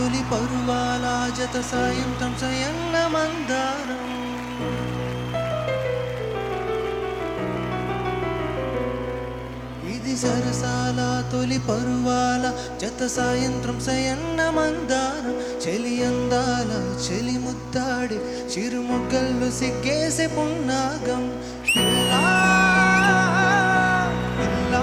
తొలి పరువాల జత సాయంత్రం సయన్న మందారం ఇది సరసాల తొలి పరువాల జత సాయంత్రం సయన్న మందారం చెలి అందాల చెలి ముద్దాడి చిరుముగ్గళ్ళు సిగ్గేసే పున్నాగం పిల్లా, పిల్లా,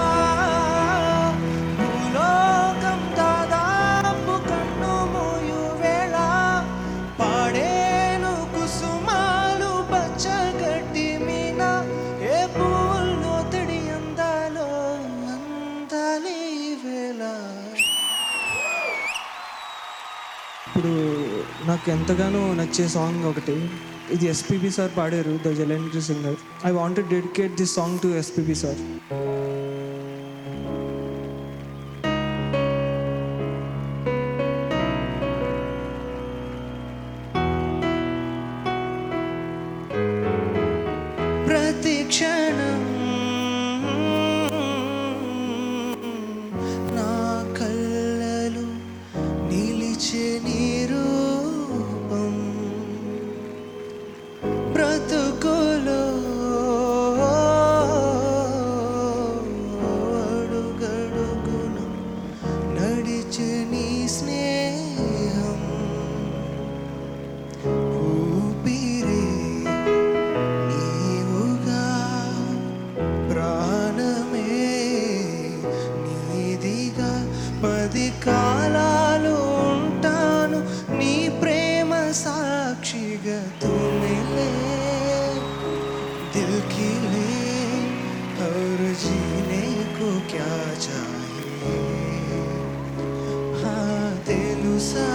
భూలోకం దాదాపు కన్ను మూయు వేళ పాడేను కుసుమాలు పచ్చగడ్డి మీన ఏ పూల్లో తడి అందాలో అందాలి వేళ ఇప్పుడు నాకు ఎంతగానో నచ్చే సాంగ్ ఒకటి ఇది ఎస్పీబీ సార్ పాడారు the legendary singer I want dedicate this song to SPB sir ప్రతి క్షణం నా కళ్ళలు నిలిచే నీ రూపం బ్రతుకులో అడుగడుగున నడిచే నీ స్నేహం ఊపిరే నీవుగా ప్రాణమే నీదిగా పది కాలాలు ఉంటాను నీ ప్రేమ సాక్షిగా తుమిలే दिल की ले और जीने को क्या चाहिए हाँ తెలుసా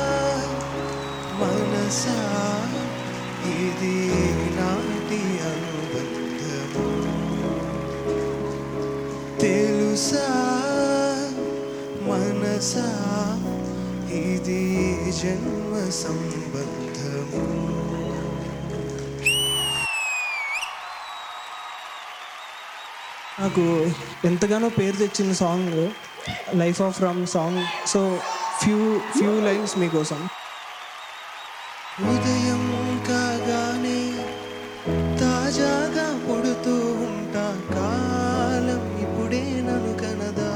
మనసా ఇది నాటి అనుబంధము తెలుసా మనసా ఇది జన్మ సంబంధము నాకు ఎంతగానో పేరు తెచ్చిన song life of Ram song so few few lines మీకోసం ఉదయం కాగానే తాజాగా పుడుతూ ఉంటా కాలం ఇప్పుడే నన్ను కనదా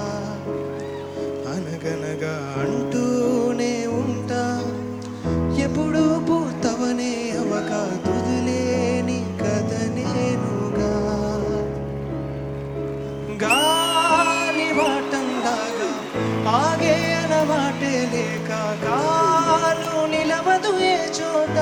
అనగనగా అంటూనే ఉంటా ఎప్పుడూ పూర్తవనే అవక తుదిలేని కథ నేనుగా గాలి వాటంలాగా ఆగే అనవాటే లేక కాలు నిలవదు ఏ చోట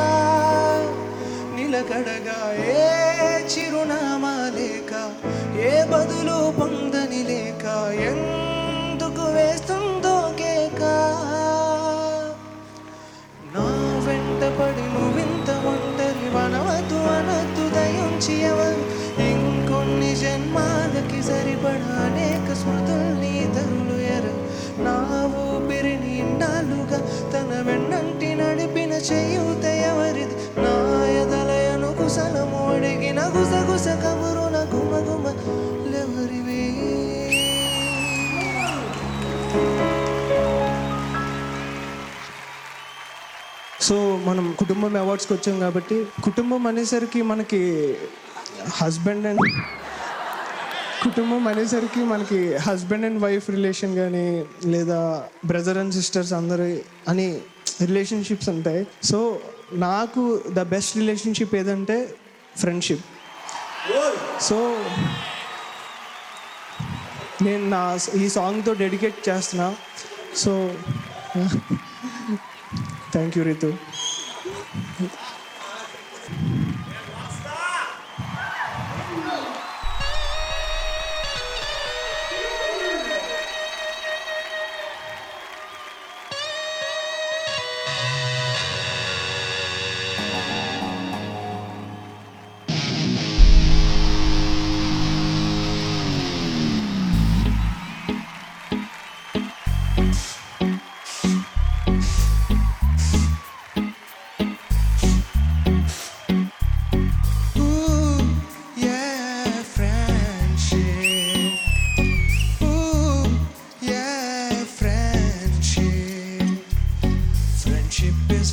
నిలకడగా ఏ చిరునామా లేక ఏ బదులు పొందని లేక ఎందుకు వేస్తుందో కేక నా వెంట పడి నువ్వింత ఒంటరి వనవద్దు అనద్దు దయించి ఎవరు ఇంకొన్ని జన్మాలకి సరిపడ అనేక స్మృతుల్ని తరులు ఎర నా ఊపిరిని ఇన్నాళ్ళుగా తన వెన్నంటి నడిపిన చేయూత ఎవరిది నా ఎదలయను కుశలము అడిగిన గుసగుస కబురుల గుమ గుమ లెవరివి సో మనం కుటుంబం అవార్డ్స్కి వచ్చాం కాబట్టి కుటుంబం అనేసరికి మనకి హస్బెండ్ అండ్ కుటుంబం అనేసరికి మనకి హస్బెండ్ అండ్ వైఫ్ రిలేషన్ కానీ లేదా బ్రదర్ అండ్ సిస్టర్స్ అందరు అని రిలేషన్షిప్స్ ఉంటాయి సో నాకు ద బెస్ట్ రిలేషన్షిప్ ఏదంటే ఫ్రెండ్షిప్ సో నేను నా ఈ సాంగ్తో డెడికేట్ చేస్తున్నా so thank you Ritu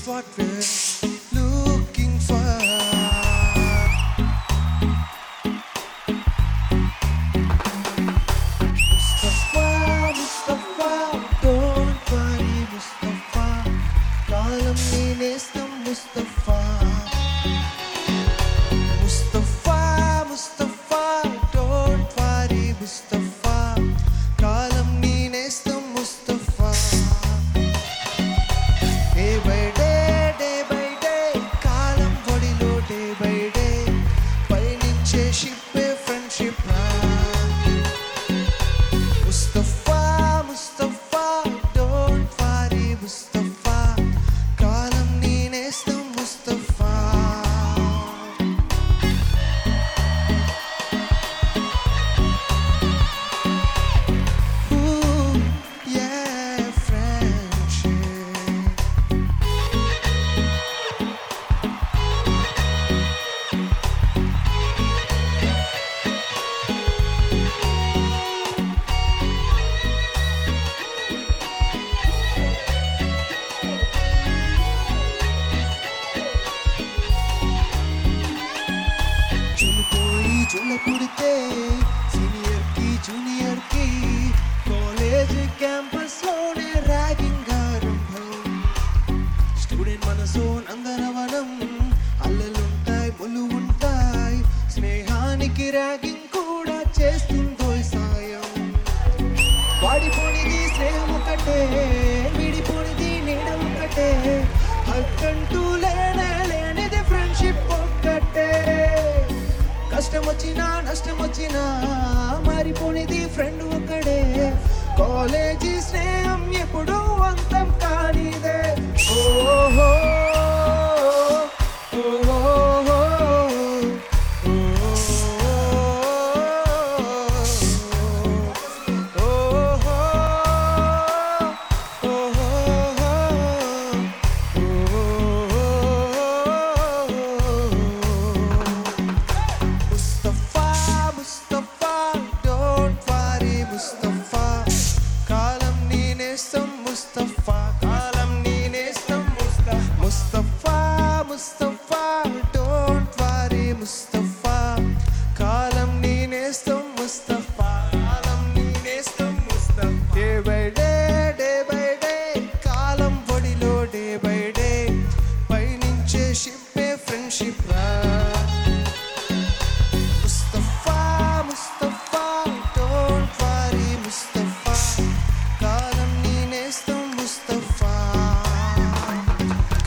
what we're looking for. Mustafa, Mustafa, don't worry, Mustafa. కాలం నేనేస్తాం Mustafa Mustafa Mustafa don't worry Mustafa కాలం నేనేస్తాం Mustafa day by day day by day కాలం ఒడిలో డే బై డే పయనించే షిప్పే friendship Mustafa Mustafa don't worry Mustafa కాలం నేనేస్తాం ముస్తఫా Ooh, yeah, friendship. చులిపోయి చుల్ల పుడితే సీనియర్ కి జూనియర్ కి కాలేజ్ క్యాంపస్ లోనే ర్యాగింగ్ ఆరంభం స్టూడెంట్ మనసు నందనవనం అల్లలుంటాయి ముళ్ళు ఉంటాయి స్నేహానికి ర్యాగింగ్ కూడా చేస్తుందో సాయం వాడిపోనిది స్నేహం ఒకటే విడిపోనిది నీడ ఒకటే హక్కంటూ లేనే లేనిది ఫ్రెండ్షిప్ ఒక్కటే కష్టం వచ్చినా నష్టం వచ్చినా మారిపోనిది ఫ్రెండ్ ఒకడే కాలేజీ స్నేహం ఎప్పుడు అంతం కానిదే ఓహో